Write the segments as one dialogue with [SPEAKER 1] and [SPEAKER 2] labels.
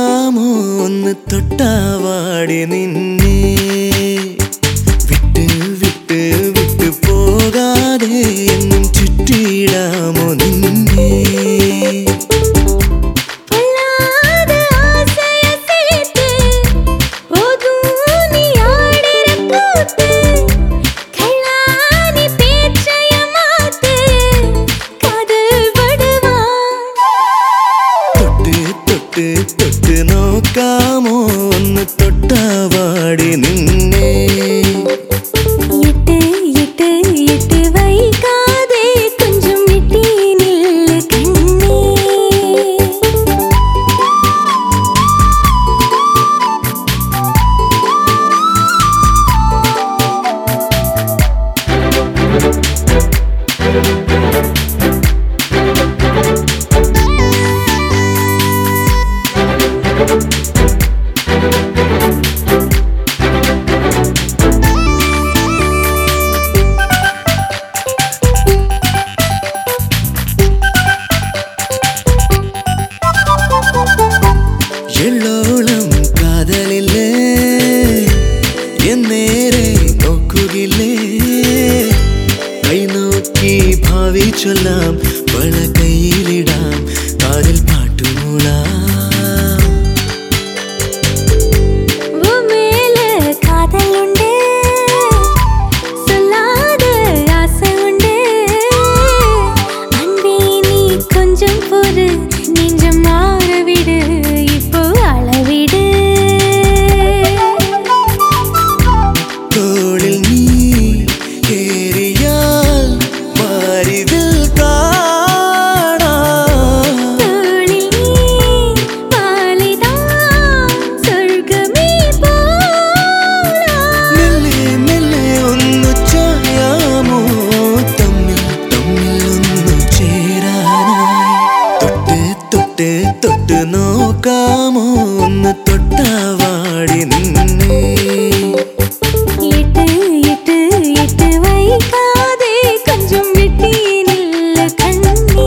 [SPEAKER 1] നോക്കാമോ ഒന്ന് തൊട്ടാവാടി നിന്നെ വിട്ട് വിട്ട് വിട്ട് പോകാതെ എന്നും ചുറ്റിയിടാമോ നിന്നെ
[SPEAKER 2] பொல்லாத ஆசைய சேர்த்து போதும் நீ ஆடுற கூத்து கல்லாணி பேச்சைய மாத்து காதல் படுவா
[SPEAKER 1] തൊട്ട് തൊട്ട് തൊട്ട് നോക്കാമോ ഒന്ന് തൊട്ടാവാടി നിന്നെ
[SPEAKER 2] எட்டு எட்டு எட்டு வைக்காதே கொஞ்சம் எட்டி நில்லு கண்ணே
[SPEAKER 1] എള്ളോളം കാതലില്ലേ എന്നേരെ നോക്കുകില്ലേ കൈ നോക്കി ഭാവി ചൊല്ലാം വള കയ്യിലിടാം കാതിൽ പാട്ടുമൂളാം
[SPEAKER 2] உன் மேல காதல் உண்டு சொல்லாத ஆசை உண்டு அன்பே நீ கொஞ்சம் பொறு நெஞ்சம் மாற விடு இப்போ அளவிடு
[SPEAKER 1] തോളിൽ നീ ഏറിയാൽ മാറിതിൽ കാണാം
[SPEAKER 2] தோளில் நீ மாலைதான் சொர்க்கமே போலாம்
[SPEAKER 1] മെല്ലെ മെല്ലെ ഒന്നു ചായാമോ തമ്മിൽ തമ്മിൽ ഒന്നു ചേരാനായി തൊട്ട് തൊട്ട് തൊട്ട് നോക്കാമോ ഒന്ന് തൊട്ടാവാടി നിന്നെ
[SPEAKER 2] எட்டு எட்டு எட்டு வைக்காதே கொஞ்சம் விட்டி நில்லு கண்ணே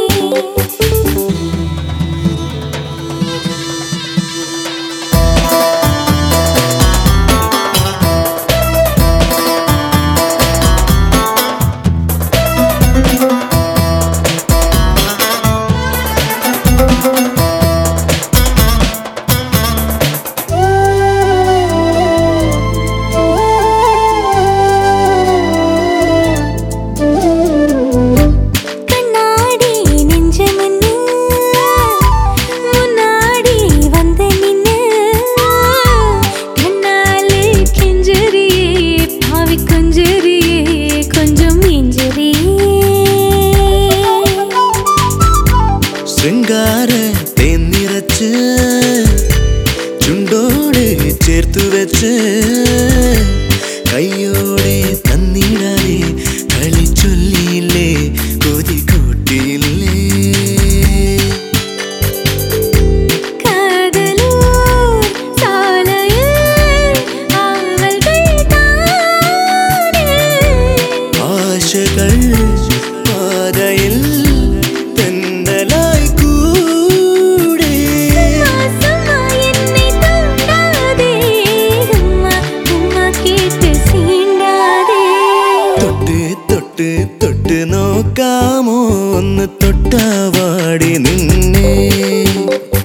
[SPEAKER 2] கண்ணாடி நெஞ்சமன்னு முன்னாடி வந்த நின்னு கண்ணாலே கெஞ்சரியே பாவி கொஞ்சரியே கொஞ்சம் இஞ்சரியே
[SPEAKER 1] ശൃംഗാര തേന്നിറച്ച് ചുണ്ടോട് ചേർത്തു വെച്ച് കയ്യോടെ തന്നിടാതെ കളി ചൊല്ലിയില്ലേ കൊതി കൂട്ടിയില്ലേ
[SPEAKER 2] காதலூர் சாலையில் ஆவல்கள் தானே
[SPEAKER 1] ആശകൾ പാതയിൽ തെന്നലായി കൂടെ
[SPEAKER 2] மாசமா என்னை தூண்டாதே உம்மா உம்மா கேட்டு சீண்டாதே
[SPEAKER 1] തൊട്ട് തൊട്ട് തൊട്ട് നോക്കാമോ ഒന്ന് തൊട്ടാവാടി നിന്നെ